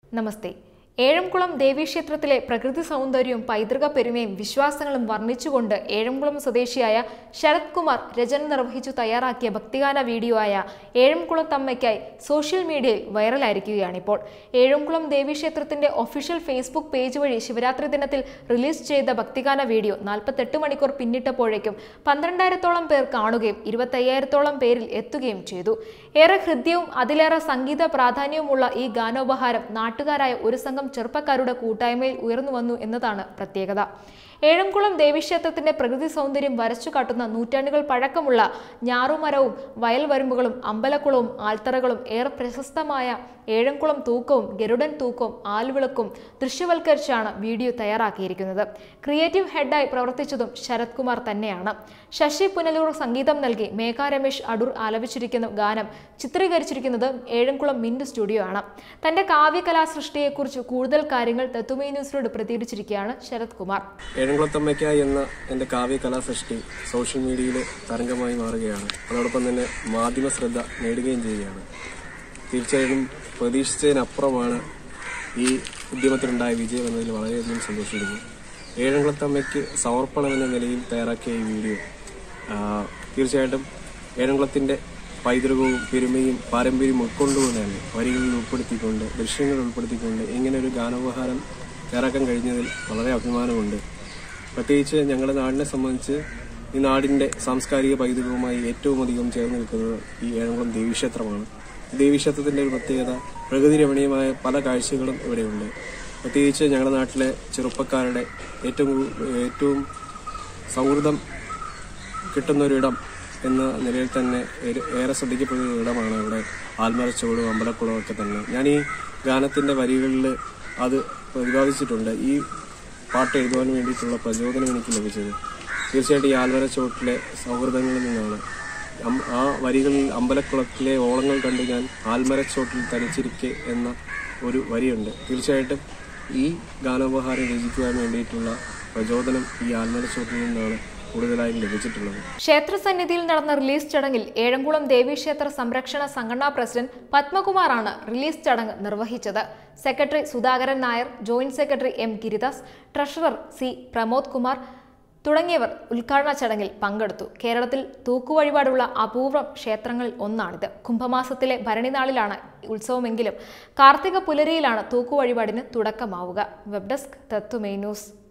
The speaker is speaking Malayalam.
നമസ്തേ ഏഴംകുളം ദേവീക്ഷേത്രത്തിലെ പ്രകൃതി സൗന്ദര്യവും പൈതൃക പെരുമയും വിശ്വാസങ്ങളും വർണ്ണിച്ചുകൊണ്ട് ഏഴംകുളം സ്വദേശിയായ ശരത് കുമാർ രചന നിർവഹിച്ചു തയ്യാറാക്കിയ ഭക്തിഗാന വീഡിയോ ആയ ഏഴംകുളം തമ്മയ്ക്കായി സോഷ്യൽ മീഡിയയിൽ വൈറലായിരിക്കുകയാണിപ്പോൾ ഏഴംകുളം ദേവീക്ഷേത്രത്തിന്റെ ഒഫീഷ്യൽ ഫേസ്ബുക്ക് പേജ് വഴി ശിവരാത്രി ദിനത്തിൽ റിലീസ് ചെയ്ത ഭക്തിഗാന വീഡിയോ നാൽപ്പത്തെട്ട് മണിക്കൂർ പിന്നിട്ടപ്പോഴേക്കും പന്ത്രണ്ടായിരത്തോളം പേർ കാണുകയും ഇരുപത്തയ്യായിരത്തോളം പേരിൽ എത്തുകയും ചെയ്തു ഏറെ ഹൃദ്യവും അതിലേറെ സംഗീത പ്രാധാന്യവുമുള്ള ഈ ഗാനോപഹാരം നാട്ടുകാരായ ഒരു സംഘം ചെറുപ്പക്കാരുടെ കൂട്ടായ്മയിൽ ഉയർന്നു വന്നു എന്നതാണ് പ്രത്യേകത ഏഴംകുളം ദേവീക്ഷേത്രത്തിന്റെ പ്രകൃതി സൗന്ദര്യം വരച്ചു കാട്ടുന്ന നൂറ്റാണ്ടുകൾ പഴക്കമുള്ള ഞാറുമരവും വയൽവരമ്പുകളും അമ്പലക്കുളവും ആൽത്തറകളും ഏറെ പ്രശസ്തമായ ഏഴംകുളം തൂക്കവും ഗരുഡൻ തൂക്കവും ആൽവിളക്കും ദൃശ്യവൽക്കരിച്ചാണ് വീഡിയോ തയ്യാറാക്കിയിരിക്കുന്നത് ക്രിയേറ്റീവ് ഹെഡായി പ്രവർത്തിച്ചതും ശരത് കുമാർ തന്നെയാണ് ശശി പുനലൂർ സംഗീതം നൽകി മേഘ രമേശ് അടൂർ ആലപിച്ചിരിക്കുന്ന ഗാനം ചിത്രീകരിച്ചിരിക്കുന്നത് ഏഴംകുളം മിന്റ് സ്റ്റുഡിയോ ആണ് തന്റെ കാവ്യകലാ സൃഷ്ടിയെക്കുറിച്ച് കൂടുതൽ കാര്യങ്ങൾ തത്തുമൈ ന്യൂസിനോട് പ്രതികരിച്ചിരിക്കുകയാണ് ശരത് കുമാർ ഏഴംകുളത്തമ്മയ്ക്കായി എന്ന എൻ്റെ കാവ്യ കലാസൃഷ്ടി സോഷ്യൽ മീഡിയയിൽ തരംഗമായി മാറുകയാണ് അതോടൊപ്പം തന്നെ മാധ്യമ ശ്രദ്ധ നേടുകയും ചെയ്യുകയാണ് തീർച്ചയായും പ്രതീക്ഷിച്ചതിനപ്പുറമാണ് ഈ ഉദ്യമത്തിനുണ്ടായ വിജയം എന്നതിൽ വളരെയധികം സന്തോഷിക്കുന്നു ഏഴംകുളത്തമ്മയ്ക്ക് സമർപ്പണം എന്ന നിലയിൽ തയ്യാറാക്കിയ ഈ വീഡിയോ ആ, തീർച്ചയായിട്ടും ഏഴംകുളത്തിൻ്റെ പൈതൃകവും പെരുമയും പാരമ്പര്യവും ഉൾക്കൊണ്ടുകൊണ്ട് തന്നെ വരികളിൽ ഉൾപ്പെടുത്തിക്കൊണ്ട് ദൃശ്യങ്ങൾ ഉൾപ്പെടുത്തിക്കൊണ്ട് ഇങ്ങനെ ഒരു ഗാനോപഹാരം തയ്യാറാക്കാൻ കഴിഞ്ഞതിൽ വളരെ അഭിമാനമുണ്ട് പ്രത്യേകിച്ച് ഞങ്ങളുടെ നാടിനെ സംബന്ധിച്ച് ഈ നാടിന്റെ സാംസ്കാരിക പൈതൃകവുമായി ഏറ്റവും അധികം ചേർന്ന് നിൽക്കുന്നത് ഈ ഏഴംകുളം ദേവീക്ഷേത്രമാണ് ദേവീക്ഷേത്രത്തിന്റെ ഒരു പ്രത്യേകത പ്രകൃതി രമണീയമായ പല കാഴ്ചകളും ഇവിടെയുണ്ട് പ്രത്യേകിച്ച് ഞങ്ങളുടെ നാട്ടിലെ ചെറുപ്പക്കാരുടെ ഏറ്റവും കൂ- ഏറ്റവും സൗഹൃദം കിട്ടുന്ന ഒരിടം എന്ന നിലയിൽ തന്നെ ഏറെ- ഏറെ ശ്രദ്ധിക്കപ്പെടുന്ന ഒരു ഇടമാണ് ഇവിടെ ആൽമരച്ചോടും അമ്പലക്കുളവും ഒക്കെ തന്നെ ഞാൻ ഈ ഗാനത്തിന്റെ വരികളിൽ അത് പ്രതിപാദിച്ചിട്ടുണ്ട് ഈ പാട്ട് എഴുതുവാൻ വേണ്ടിയിട്ടുള്ള പ്രചോദനം എനിക്ക് ലഭിച്ചത് തീർച്ചയായിട്ടും ഈ ആൽമരച്ചോട്ടിലെ സൗഹൃദങ്ങളിൽ നിന്നാണ് അം- ആ വരികളിൽ അമ്പലക്കുളത്തിലെ ഓളങ്ങൾ കണ്ട് ഞാൻ ആൽമരച്ചോട്ടിൽ തനിച്ചിരിക്കെ എന്ന ഒരു വരിയുണ്ട് തീർച്ചയായിട്ടും ഈ ഗാനോപഹാരം രചിക്കുവാൻ വേണ്ടിയിട്ടുള്ള പ്രചോദനം ഈ ആൽമരച്ചോട്ടിൽ നിന്നാണ് കൂടുതലായും ലഭിച്ചിട്ടുള്ളത് ക്ഷേത്രസന്നിധിയിൽ നടന്ന റിലീസ് ചടങ്ങിൽ ഏഴംകുളം ദേവീക്ഷേത്ര സംരക്ഷണ സംഘടനാ പ്രസിഡന്റ് പത്മകുമാറാണ് റിലീസ് ചടങ്ങ് നിർവഹിച്ചത് secretary Sudhakaran Nair joint secretary M Giridas treasurer C Pramod Kumar തുടങ്ങിയവർ ഉദ്ഘാടന ചടങ്ങിൽ പങ്കെടുത്തു കേരളത്തിൽ തൂക്കുവഴിപാടുള്ള അപൂർവം ക്ഷേത്രങ്ങളിൽ ഒന്നാണിത് കുംഭമാസത്തിലെ ഭരണിനാളിലാണ് ഉത്സവമെങ്കിലും കാർത്തിക പുലരിയിലാണ് തൂക്കുവഴിപാടിന് തുടക്കമാവുക വെബ് ഡെസ്ക് തത്തുമേ ന്യൂസ്